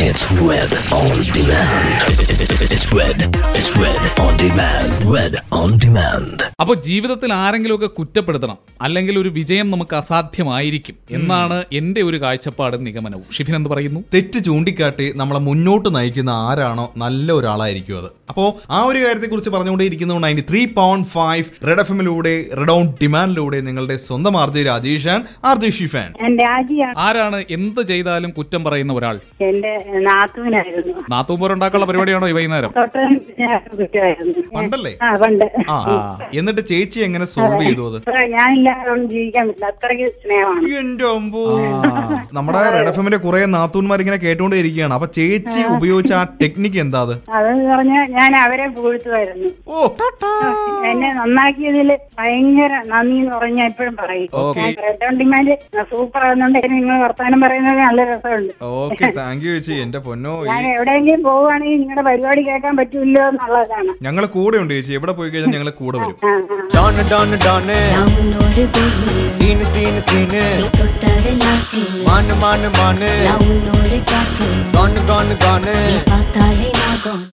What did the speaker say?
It's Red on Demand. It's Red. It's Red on Demand. Red on Demand. അപ്പോൾ ജീവിതത്തിൽ ആരെങ്കിലുമൊക്കെ കുറ്റപ്പെടുത്തണം അല്ലെങ്കിൽ ഒരു വിജയം നമുക്ക് അസാധ്യമായിരിക്കും എന്നാണ് എന്റെ ഒരു കാഴ്ചപ്പാടും നിഗമനവും ഷിഫിൻ എന്ത് പറയുന്നു തെറ്റ് ചൂണ്ടിക്കാട്ടി നമ്മളെ മുന്നോട്ട് നയിക്കുന്ന ആരാണോ നല്ല ഒരാളായിരിക്കും അത് അപ്പോ ആ ഒരു കാര്യത്തെ കുറിച്ച് പറഞ്ഞുകൊണ്ടേ ഇരിക്കുന്നതുകൊണ്ട് അതിന്റെ three point five Red F എമ്മിലൂടെ റെഡ് ഓൺ ഡിമാൻഡിലൂടെ നിങ്ങളുടെ സ്വന്തം R J Rajesh R J Shifan ഞാൻ രാജിയാണ് ആരാണ് എന്ത് ചെയ്താലും കുറ്റം പറയുന്ന ഒരാൾ എന്റെ നാത്തുവിനായിരുന്നു നാത്തൂമ്പോരുണ്ടാക്കാനുള്ള പരിപാടിയാണോ ഈ വൈകുന്നേരം തൊട്ടൻ കുറ്റമായിരുന്നു പണ്ടല്ലേ ആ പണ്ട് ആ എന്നിട്ട് ചേച്ചി എങ്ങനെ സോൾവ് ചെയ്തു അത് ഇപ്പൊ ഞാനില്ലാതൊന്നും ജീവിക്കാൻ പറ്റില്ല അത്രയ്ക്ക് സ്നേഹമാണ് എന്റെ അമ്പോ നമ്മുടെ റെഡ് എഫ് എമ്മിന്റെ കുറെ നാത്തൂന്മാർ ഇങ്ങനെ കേട്ടോണ്ടേ ഇരിക്കുകയാണ് അപ്പൊ ചേച്ചി ഉപയോഗിച്ച ആ ടെക്നിക്ക് എന്താ അത് അതെന്ന് പറഞ്ഞാൽ ഞാൻ അവരെ പുകഴ്ത്തുമായിരുന്നു ഓ എന്നെ നന്നാക്കിയതിൽ ഭയങ്കര നന്ദി എന്ന് പറഞ്ഞാൽ എപ്പോഴും പറയും Okay. Red on demand super ആകുന്നുണ്ട് നിങ്ങൾ വർത്താനം പറയുന്നത് നല്ല രസമുണ്ട് ഓക്കെ താങ്ക് യു ചേച്ചി എന്റെ പൊന്നോ ഈ- ഞാൻ എവിടെയെങ്കിലും പോവുകയാണെങ്കിൽ നിങ്ങളുടെ പരിപാടി കേൾക്കാൻ പറ്റൂല്ലോ എന്നുള്ളതാണ് ഞങ്ങള് കൂടെ ഉണ്ട് ചേച്ചി എവിടെ പോയി കഴിഞ്ഞാൽ ഞങ്ങള് കൂടെ വരും ആ ആ ഡോൺ ഡോൺ ഡോണ് ഉന്നോട് കൊല്ലു സീന് സീന് സീന് നീ തൊട്ടതെല്ലാം സീന് മാന് മാന് മാന് ഞാൻ ഉന്നോട് കാഫിന് ഗോണ് ഗോണ് ഗോണ് നീ பார்த்தாலே நாகம்